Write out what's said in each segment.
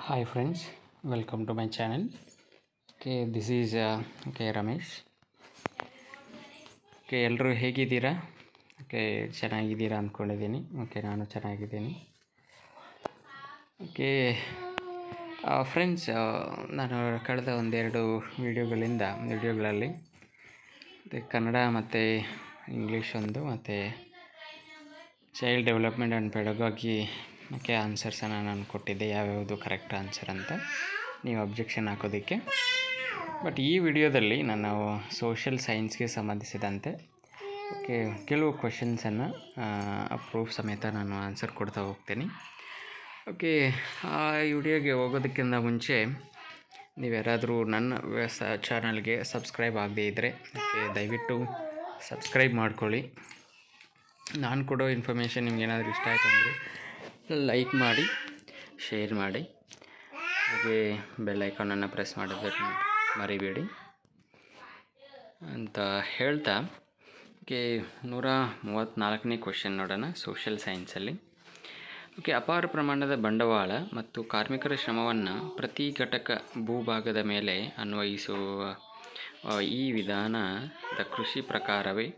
Hi friends, welcome to my channel. Okay, this is uh, okay Ramesh okay ಎಲ್ಲರೂ ಹೇಗಿದ್ದೀರಾ okay ಚೆನ್ನಾಗಿದ್ದೀರಾ ಅಂದ್ಕೊಂಡಿದ್ದೀನಿ okay ನಾನು ಚೆನ್ನಾಗಿದ್ದೀನಿ ಓಕೆ ಫ್ರೆಂಡ್ಸ್ ನಾನು ಕಳೆದ ಒಂದೆರಡು ವಿಡಿಯೋಗಳಿಂದ ವಿಡಿಯೋಗಳಲ್ಲಿ ಮತ್ತು ಕನ್ನಡ ಮತ್ತು ಇಂಗ್ಲೀಷ್ ಒಂದು ಮತ್ತು child development and pedagogy okay ಆನ್ಸರ್ಸನ್ನು ನಾನು ಕೊಟ್ಟಿದ್ದೆ ಯಾವ್ಯಾವುದು ಕರೆಕ್ಟ್ ಆನ್ಸರ್ ಅಂತ ನೀವು ಅಬ್ಜೆಕ್ಷನ್ ಹಾಕೋದಕ್ಕೆ ಬಟ್ ಈ ವಿಡಿಯೋದಲ್ಲಿ ನಾನು ಸೋಷಿಯಲ್ ಸೈನ್ಸ್ಗೆ ಸಂಬಂಧಿಸಿದಂತೆ ಓಕೆ ಕೆಲವು ಕ್ವಶನ್ಸನ್ನು ಪ್ರೂಫ್ ಸಮೇತ ನಾನು ಆನ್ಸರ್ ಕೊಡ್ತಾ ಹೋಗ್ತೀನಿ ಓಕೆ ಆ ವಿಡಿಯೋಗೆ ಹೋಗೋದಕ್ಕಿಂತ ಮುಂಚೆ ನೀವು ಯಾರಾದರೂ ನನ್ನ ಸ ಚಾನಲ್ಗೆ ಸಬ್ಸ್ಕ್ರೈಬ್ ಆಗದೇ ಇದ್ದರೆ ಓಕೆ ದಯವಿಟ್ಟು ಸಬ್ಸ್ಕ್ರೈಬ್ ಮಾಡ್ಕೊಳ್ಳಿ ನಾನು ಕೊಡೋ ಇನ್ಫಾರ್ಮೇಷನ್ ನಿಮ್ಗೆ ಏನಾದರೂ ಇಷ್ಟ ಆಯಿತು ಅಂದರೆ ಲೈಕ್ ಮಾಡಿ ಶೇರ್ ಮಾಡಿ ಹಾಗೆ ಬೆಲ್ ಐಕಾನನ್ನು ಪ್ರೆಸ್ ಮಾಡೋದನ್ನು ಮರಿಬೇಡಿ ಅಂತ ಹೇಳ್ತಾ ಓಕೆ ನೂರ ಮೂವತ್ತ್ನಾಲ್ಕನೇ ಕ್ವಶನ್ ನೋಡೋಣ ಸೋಷಿಯಲ್ ಸೈನ್ಸಲ್ಲಿ ಓಕೆ ಅಪಾರ ಪ್ರಮಾಣದ ಬಂಡವಾಳ ಮತ್ತು ಕಾರ್ಮಿಕರ ಶ್ರಮವನ್ನು ಪ್ರತಿ ಘಟಕ ಭೂಭಾಗದ ಮೇಲೆ ಅನ್ವಯಿಸುವ ಆ, ಈ ವಿಧಾನದ ಕೃಷಿ ಪ್ರಕಾರವೇ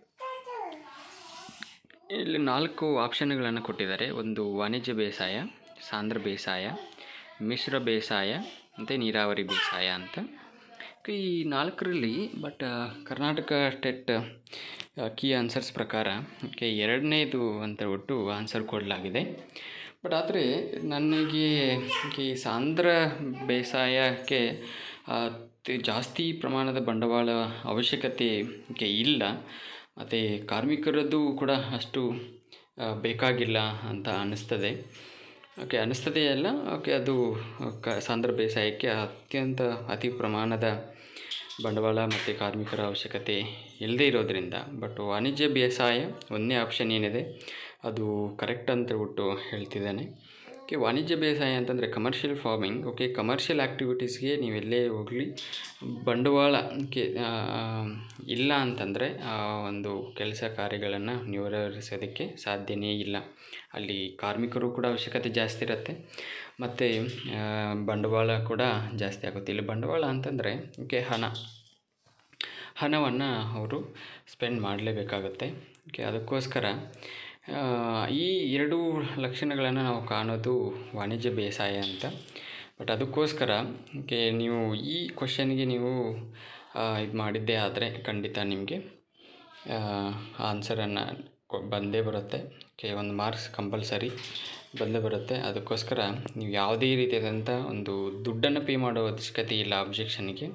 ಇಲ್ಲಿ ನಾಲ್ಕು ಆಪ್ಷನ್ಗಳನ್ನು ಕೊಟ್ಟಿದ್ದಾರೆ ಒಂದು ವಾಣಿಜ್ಯ ಬೇಸಾಯ ಸಾಂದ್ರ ಬೇಸಾಯ ಮಿಶ್ರ ಬೇಸಾಯ ಮತ್ತು ನೀರಾವರಿ ಬೇಸಾಯ ಅಂತ ಈ ನಾಲ್ಕರಲ್ಲಿ but Karnataka state key answers ಪ್ರಕಾರ ಓಕೆ ಎರಡನೇದು ಅಂತ ಒಟ್ಟು ಆನ್ಸರ್ ಕೊಡಲಾಗಿದೆ ಬಟ್ ಆದರೆ ನನಗೆ ಈ ಸಾಂದ್ರ ಬೇಸಾಯಕ್ಕೆ ಆ, ತಿ- ಜಾಸ್ತಿ ಪ್ರಮಾಣದ ಬಂಡವಾಳ ಅವಶ್ಯಕತೆ ಗೆ ಇಲ್ಲ ಮತ್ತು ಕಾರ್ಮಿಕರದ್ದು ಕೂಡ ಅಷ್ಟು ಆ, ಬೇಕಾಗಿಲ್ಲ ಅಂತ ಅನ್ನಿಸ್ತದೆ ಓಕೆ ಅನ್ನಿಸ್ತದೆ ಅಲ್ಲ ಓಕೆ ಅದು ಕ ಸಾಂದ್ರ ಬೇಸಾಯಕ್ಕೆ ಅತ್ಯಂತ ಅತಿ ಪ್ರಮಾಣದ ಬಂಡವಾಳ ಮತ್ತು ಕಾರ್ಮಿಕರ ಅವಶ್ಯಕತೆ ಇಲ್ಲದೇ ಇರೋದ್ರಿಂದ ಬಟ್ ವಾಣಿಜ್ಯ ಬೇಸಾಯ ಒಂದನೇ ಆಪ್ಷನ್ ಏನಿದೆ ಅದು ಕರೆಕ್ಟ್ ಅಂತ ಹೇಳ್ಬಿಟ್ಟು ಹೇಳ್ತಿದ್ದಾನೆ ಓಕೆ ವಾಣಿಜ್ಯ ಬೇಸಾಯ ಅಂತಂದರೆ ಕಮರ್ಷಿಯಲ್ ಫಾರ್ಮಿಂಗ್ ಓಕೆ ಕಮರ್ಷಿಯಲ್ ಆ್ಯಕ್ಟಿವಿಟೀಸ್ಗೆ ನೀವೆಲ್ಲೇ ಹೋಗಲಿ ಬಂಡವಾಳ ಕೆ ಆ, ಇಲ್ಲ ಅಂತಂದರೆ ಆ ಒಂದು ಕೆಲಸ ಕಾರ್ಯಗಳನ್ನು ನಿರ್ವಹಿಸೋದಕ್ಕೆ ಸಾಧ್ಯನೇ ಇಲ್ಲ ಅಲ್ಲಿ ಕಾರ್ಮಿಕರು ಕೂಡ ಅವಶ್ಯಕತೆ ಜಾಸ್ತಿ ಇರುತ್ತೆ ಮತ್ತು ಆ, ಬಂಡವಾಳ ಕೂಡ ಜಾಸ್ತಿ ಆಗುತ್ತೆ ಇಲ್ಲಿ ಬಂಡವಾಳ ಅಂತಂದರೆ ಓಕೆ ಹಣ ಹಣವನ್ನು ಅವರು ಸ್ಪೆಂಡ್ ಮಾಡಲೇಬೇಕಾಗುತ್ತೆ ಓಕೆ ಅದಕ್ಕೋಸ್ಕರ ಆ, ಈ ಎರಡು ಲಕ್ಷಣಗಳನ್ನು ನಾವು ಕಾಣೋದು ವಾಣಿಜ್ಯ ಬೇಸಾಯ ಅಂತ ಬಟ್ ಅದಕ್ಕೋಸ್ಕರ ಓಕೆ ನೀವು ಈ ಕ್ವಶನ್ಗೆ ನೀವು ಇದು ಮಾಡಿದ್ದೇ ಆದರೆ ಖಂಡಿತ ನಿಮಗೆ ಆನ್ಸರನ್ನು ಬಂದೇ ಬರುತ್ತೆ ಓಕೆ ಒಂದು ಮಾರ್ಕ್ಸ್ ಕಂಪಲ್ಸರಿ ಬಂದೇ ಬರುತ್ತೆ ಅದಕ್ಕೋಸ್ಕರ ನೀವು ಯಾವುದೇ ರೀತಿಯಾದಂಥ ಒಂದು ದುಡ್ಡನ್ನು ಪೇ ಮಾಡೋ ಅವಶ್ಯಕತೆ ಇಲ್ಲ ಅಬ್ಜೆಕ್ಷನ್ಗೆ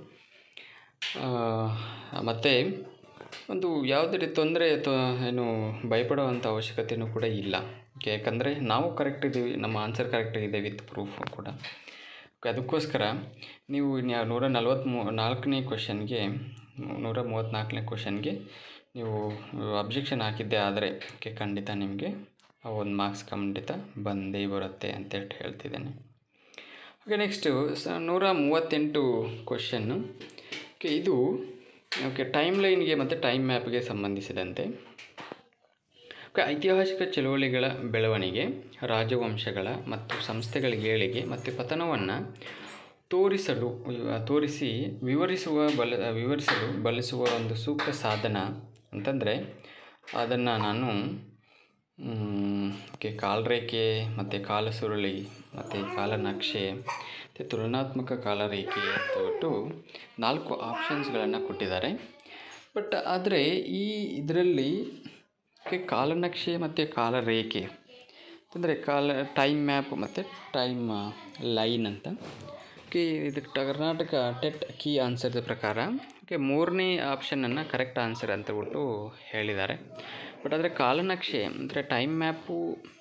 ಮತ್ತು ಒಂದು ಯಾವುದೇ ರೀತಿ ತೊಂದರೆ ಅಥವಾ ಏನು ಭಯಪಡುವಂಥ ಅವಶ್ಯಕತೆಯೂ ಕೂಡ ಇಲ್ಲ ಯಾಕಂದರೆ ನಾವು ಕರೆಕ್ಟ್ ಇದ್ದೀವಿ ನಮ್ಮ ಆನ್ಸರ್ ಕರೆಕ್ಟ್ ಇದೆ ವಿತ್ ಪ್ರೂಫ್ ಕೂಡ Okay, ಅದಕ್ಕೋಸ್ಕರ ನೀವು ಇನ್ಯಾ ನೂರ ನಲ್ವತ್ತ್ಮೂ ನಾಲ್ಕನೇ ಕ್ವಶನ್ಗೆ ನೂರ ಮೂವತ್ತ್ನಾಲ್ಕನೇ ಕ್ವಶನ್ಗೆ ನೀವು ಅಬ್ಜೆಕ್ಷನ್ ಹಾಕಿದ್ದೆ ಆದರೆ ಓಕೆ ಖಂಡಿತ ನಿಮಗೆ ಒಂದು ಮಾರ್ಕ್ಸ್ ಖಂಡಿತ ಬಂದೇ ಬರುತ್ತೆ ಅಂತೇಳಿ ಹೇಳ್ತಿದ್ದೇನೆ ಓಕೆ ನೆಕ್ಸ್ಟು ಸ ನೂರ ಮೂವತ್ತೆಂಟು ಕ್ವಶನ್ನು ಓಕೆ ಇದು ಓಕೆ ಟೈಮ್ ಲೈನ್ಗೆ ಮತ್ತು ಟೈಮ್ ಮ್ಯಾಪ್ಗೆ ಸಂಬಂಧಿಸಿದಂತೆ ಓಕೆ ಐತಿಹಾಸಿಕ ಚಳುವಳಿಗಳ ಬೆಳವಣಿಗೆ ರಾಜವಂಶಗಳ ಮತ್ತು ಸಂಸ್ಥೆಗಳ ಏಳಿಗೆ ಮತ್ತು ಪತನವನ್ನು ತೋರಿಸಲು ಇವ- ತೋರಿಸಿ ವಿವರಿಸುವ ಬಲ ವಿವರಿಸಲು ಬಳಸುವ ಒಂದು ಸೂಕ್ತ ಸಾಧನ ಅಂತಂದರೆ ಅದನ್ನು ನಾನು ಮ್, ಓಕೆ ಕಾಲರೇಖೆ ಮತ್ತು ಕಾಲಸುರುಳಿ ಮತ್ತು ಕಾಲನಕ್ಷೆ ಮತ್ತು ತುಲನಾತ್ಮಕ ಕಾಲರೇಖೆ ಅಂತ ಬಿಟ್ಟು ನಾಲ್ಕು ಆಪ್ಷನ್ಸ್ಗಳನ್ನು ಕೊಟ್ಟಿದ್ದಾರೆ ಬಟ್ ಆದರೆ ಈ ಇದರಲ್ಲಿ ಓಕೆ ಕಾಲನಕ್ಷೆ ಮತ್ತು ಕಾಲರೇಖೆ ಅಂತಂದರೆ ಕಾಲ ಟೈಮ್ ಮ್ಯಾಪ್ ಮತ್ತು ಟೈಮ್ ಲೈನ್ ಅಂತ ಓಕೆ ಇದು ಕರ್ನಾಟಕ ಟೆಟ್ ಕೀ ಆನ್ಸರ್ದ ಪ್ರಕಾರ ಓಕೆ ಮೂರನೇ ಆಪ್ಷನನ್ನು ಕರೆಕ್ಟ್ ಆನ್ಸರ್ ಅಂತ ಬಿಟ್ಟು ಹೇಳಿದ್ದಾರೆ ಬಟ್ ಆದರೆ ಕಾಲನಕ್ಷೆ ಅಂದರೆ ಟೈಮ್ ಮ್ಯಾಪು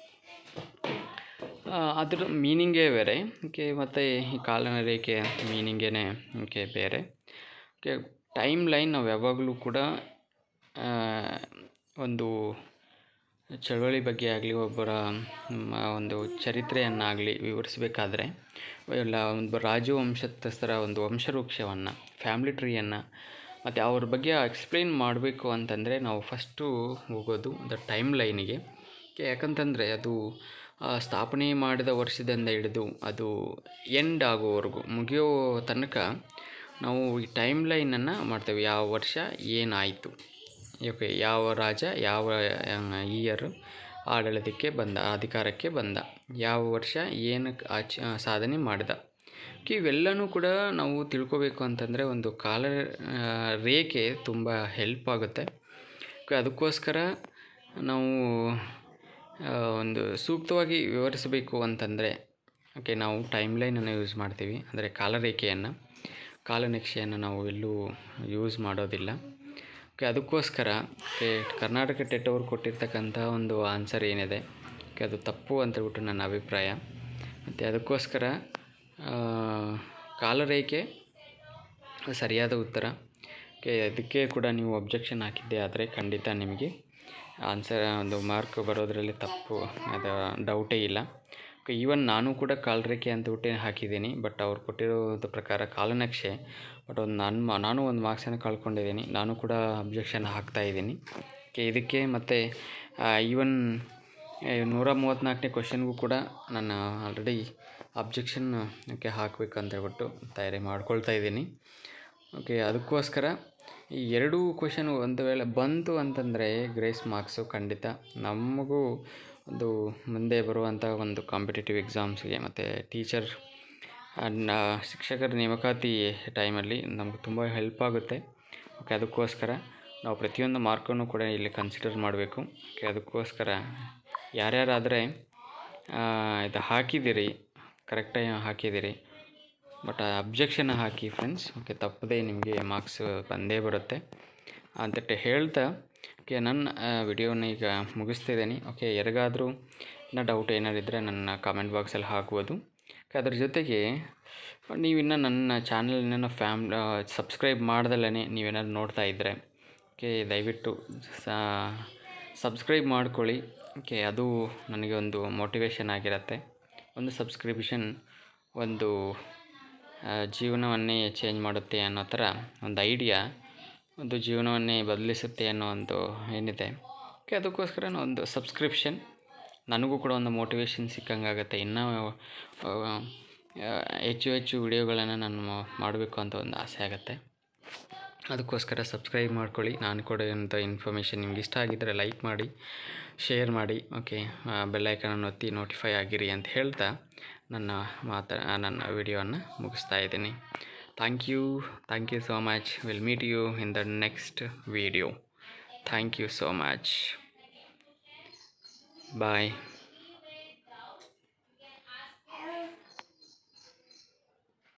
ಆ, ಅದ್ರ ಮೀನಿಂಗೇ ಬೇರೆ ಓಕೆ ಮತ್ತು ಈ ಕಾಲರೇಖೆ ಮೀನಿಂಗೇ ಓಕೆ ಬೇರೆ ಓಕೆ ಟೈಮ್ ಲೈನ್ ನಾವು ಯಾವಾಗಲೂ ಕೂಡ ಆ, ಒಂದು ಚಳವಳಿ ಬಗ್ಗೆ ಆಗಲಿ ಒಬ್ಬರ ಮ್, ಒಂದು ಚರಿತ್ರೆಯನ್ನಾಗಲಿ ವಿವರಿಸಬೇಕಾದ್ರೆ ಇಲ್ಲ ಒಂದು ರಾಜವಂಶಸ್ಥರ ಒಂದು ವಂಶವೃಕ್ಷವನ್ನು ಫ್ಯಾಮ್ಲಿ ಟ್ರೀಯನ್ನು ಮತ್ತು ಅವ್ರ ಬಗ್ಗೆ ಎಕ್ಸ್ಪ್ಲೈನ್ ಮಾಡಬೇಕು ಅಂತಂದರೆ ನಾವು ಫಸ್ಟು ಹೋಗೋದು ದ ಟೈಮ್ ಲೈನಿಗೆ ಯಾಕಂತಂದರೆ ಅದು ಆ, ಸ್ಥಾಪನೆ ಮಾಡಿದ ವರ್ಷದಿಂದ ಹಿಡಿದು ಅದು ಎಂಡ್ ಆಗೋವರೆಗೂ ಮುಗಿಯೋ ತನಕ ನಾವು ಈ ಟೈಮ್ ಲೈನನ್ನು ಮಾಡ್ತೇವೆ ಯಾವ ವರ್ಷ ಏನಾಯಿತು ಓಕೆ ಯಾವ ರಾಜ ಯಾವ ಇಯರ್ ಆಡಳಿತಕ್ಕೆ ಬಂದ ಅಧಿಕಾರಕ್ಕೆ ಬಂದ ಯಾವ ವರ್ಷ ಏನು ಆಚ ಸಾಧನೆ ಮಾಡಿದ ಓಕೆ ಇವೆಲ್ಲನೂ ಕೂಡ ನಾವು ತಿಳ್ಕೊಬೇಕು ಅಂತಂದರೆ ಒಂದು ಕಾಲ ಆ, ರೇಖೆ ತುಂಬ ಹೆಲ್ಪ್ ಆಗುತ್ತೆ ಓಕೆ ಅದಕ್ಕೋಸ್ಕರ ನಾವು ಆ, ಒಂದು ಸೂಕ್ತವಾಗಿ ವಿವರಿಸಬೇಕು ಅಂತಂದರೆ ಓಕೆ ನಾವು ಟೈಮ್ ಲೈನನ್ನು ಯೂಸ್ ಮಾಡ್ತೀವಿ ಅಂದರೆ ಕಾಲರೇಖೆಯನ್ನು ಕಾಲನಕ್ಷೆಯನ್ನು ನಾವು ಎಲ್ಲೂ ಯೂಸ್ ಮಾಡೋದಿಲ್ಲ ಓಕೆ ಅದಕ್ಕೋಸ್ಕರ ಓಕೆ ಕರ್ನಾಟಕ ಟೆಟ್ ಅವರು ಕೊಟ್ಟಿರ್ತಕ್ಕಂಥ ಒಂದು ಆನ್ಸರ್ ಏನಿದೆ ಓಕೆ ಅದು ತಪ್ಪು ಅಂತ ಹೇಳ್ಬಿಟ್ಟು ನನ್ನ ಅಭಿಪ್ರಾಯ ಮತ್ತು ಅದಕ್ಕೋಸ್ಕರ ಆ, ಕಾಲರೇಖೆ ಸರಿಯಾದ ಉತ್ತರ ಓಕೆ ಅದಕ್ಕೆ ಕೂಡ ನೀವು ಅಬ್ಜೆಕ್ಷನ್ ಹಾಕಿದ್ದೆ ಆದರೆ ಖಂಡಿತ ನಿಮಗೆ ಆನ್ಸರ್ ಒಂದು ಮಾರ್ಕ್ ಬರೋದರಲ್ಲಿ ತಪ್ಪು ಅದು ಡೌಟೇ ಇಲ್ಲ ಓಕೆ ಈವನ್ ನಾನು ಕೂಡ ಕಾಲರೇಖೆ ಅಂತ ಬಿಟ್ಟೆ ಹಾಕಿದ್ದೀನಿ ಬಟ್ ಅವ್ರು ಕೊಟ್ಟಿರೋದ್ರ ಪ್ರಕಾರ ಕಾಲನಕ್ಷೆ ಬಟ್ ಒಂದು ನಾನು ನಾನು ಒಂದು ಮಾರ್ಕ್ಸನ್ನು ಕಳ್ಕೊಂಡಿದ್ದೀನಿ ನಾನು ಕೂಡ ಅಬ್ಜೆಕ್ಷನ್ ಹಾಕ್ತಾ ಇದ್ದೀನಿ ಓಕೆ ಇದಕ್ಕೆ ಮತ್ತು ಈವನ್ ನೂರ ಮೂವತ್ತ್ನಾಲ್ಕನೇ ಕ್ವಶನ್ಗೂ ಕೂಡ ನಾನು ಆಲ್ರೆಡಿ ಅಬ್ಜೆಕ್ಷನ್ ಓಕೆ ಹಾಕಬೇಕಂತ ಹೇಳ್ಬಿಟ್ಟು ತಯಾರಿ ಮಾಡ್ಕೊಳ್ತಾ ಇದ್ದೀನಿ ಓಕೆ ಅದಕ್ಕೋಸ್ಕರ ಈ ಎರಡೂ ಕ್ವಶನ್ ಒಂದು ವೇಳೆ ಬಂತು ಅಂತಂದರೆ ಗ್ರೇಸ್ ಮಾರ್ಕ್ಸು ಖಂಡಿತ ನಮಗೂ ಒಂದು ಮುಂದೆ ಬರುವಂಥ ಒಂದು ಕಾಂಪಿಟೇಟಿವ್ ಎಕ್ಸಾಮ್ಸ್ಗೆ ಮತ್ತು ಟೀಚರ್ ನ ಶಿಕ್ಷಕರ ನೇಮಕಾತಿ ಟೈಮಲ್ಲಿ ನಮ್ಗೆ ತುಂಬ ಹೆಲ್ಪ್ ಆಗುತ್ತೆ ಓಕೆ ಅದಕ್ಕೋಸ್ಕರ ನಾವು ಪ್ರತಿಯೊಂದು ಮಾರ್ಕನ್ನು ಕೂಡ ಇಲ್ಲಿ ಕನ್ಸಿಡರ್ ಮಾಡಬೇಕು ಓಕೆ ಅದಕ್ಕೋಸ್ಕರ ಯಾರ್ಯಾರಾದರೆ ಇದು ಹಾಕಿದ್ದೀರಿ ಕರೆಕ್ಟಾಗಿ ಹಾಕಿದ್ದೀರಿ ಬಟ್ ಅಬ್ಜೆಕ್ಷನ್ ಹಾಕಿ ಫ್ರೆಂಡ್ಸ್ ಓಕೆ ತಪ್ಪದೇ ನಿಮಗೆ ಮಾರ್ಕ್ಸ್ ಬಂದೇ ಬರುತ್ತೆ ಅಂತ ಹೇಳ್ತಾ ಓಕೆ ನನ್ನ ವಿಡಿಯೋನ ಈಗ ಮುಗಿಸ್ತಿದ್ದೀನಿ ಓಕೆ ಯಾರಿಗಾದರೂ ಇನ್ನೂ ಡೌಟ್ ಏನಾರು ಇದ್ದರೆ ನನ್ನ ಕಾಮೆಂಟ್ ಬಾಕ್ಸಲ್ಲಿ ಹಾಕ್ಬೋದು ಓಕೆ ಅದ್ರ ಜೊತೆಗೆ ನೀವಿನ್ನು ನನ್ನ ಚಾನಲ್ನ ಫ್ಯಾಮ್ ಸಬ್ಸ್ಕ್ರೈಬ್ ಮಾಡ್ದಲೇ ನೀವೇನಾದ್ರು ನೋಡ್ತಾ ಇದ್ದರೆ ಓಕೆ ದಯವಿಟ್ಟು ಸಬ್ಸ್ಕ್ರೈಬ್ ಮಾಡ್ಕೊಳ್ಳಿ ಓಕೆ ಅದು ನನಗೆ ಒಂದು ಮೋಟಿವೇಶನ್ ಆಗಿರುತ್ತೆ ಒಂದು ಸಬ್ಸ್ಕ್ರಿಪ್ಷನ್ ಒಂದು ಆ, ಜೀವನವನ್ನೇ ಚೇಂಜ್ ಮಾಡುತ್ತೆ ಅನ್ನೋ ಥರ ಒಂದು ಐಡಿಯಾ ಒಂದು ಜೀವನವನ್ನೇ ಬದಲಿಸುತ್ತೆ ಅನ್ನೋ ಒಂದು ಏನಿದೆ ಓಕೆ ಅದಕ್ಕೋಸ್ಕರ ನಾನು ಒಂದು ಸಬ್ಸ್ಕ್ರಿಪ್ಷನ್ ನನಗೂ ಕೂಡ ಒಂದು ಮೋಟಿವೇಶನ್ ಸಿಕ್ಕಂಗಾಗುತ್ತೆ ಇನ್ನೂ ಆ, ಆ, ಹೆಚ್ಚು ಹೆಚ್ಚು ವಿಡಿಯೋಗಳನ್ನು ನಾನು ಮಾಡಬೇಕು ಅಂತ ಒಂದು ಆಸೆ ಆಗುತ್ತೆ ಅದಕ್ಕೋಸ್ಕರ ಸಬ್ಸ್ಕ್ರೈಬ್ ಮಾಡ್ಕೊಳ್ಳಿ ನಾನು ಕೊಡೋಂಥ ಇನ್ಫಾರ್ಮೇಷನ್ ನಿಮ್ಗೆ ಇಷ್ಟ ಆಗಿದ್ದರೆ ಲೈಕ್ ಮಾಡಿ ಶೇರ್ ಮಾಡಿ ಓಕೆ ಬೆಲ್ಲೈಕನನ್ನು ಒತ್ತಿ ನೋಟಿಫೈ ಆಗಿರಿ ಅಂತ ಹೇಳ್ತಾ ನನ್ನ ಮಾತಾ ನನ್ನ ವಿಡಿಯೋನ ಮುಗಿಸ್ತಾ ಇದ್ದೀನಿ thank you thank you so much will meet you in the next video thank you so much bye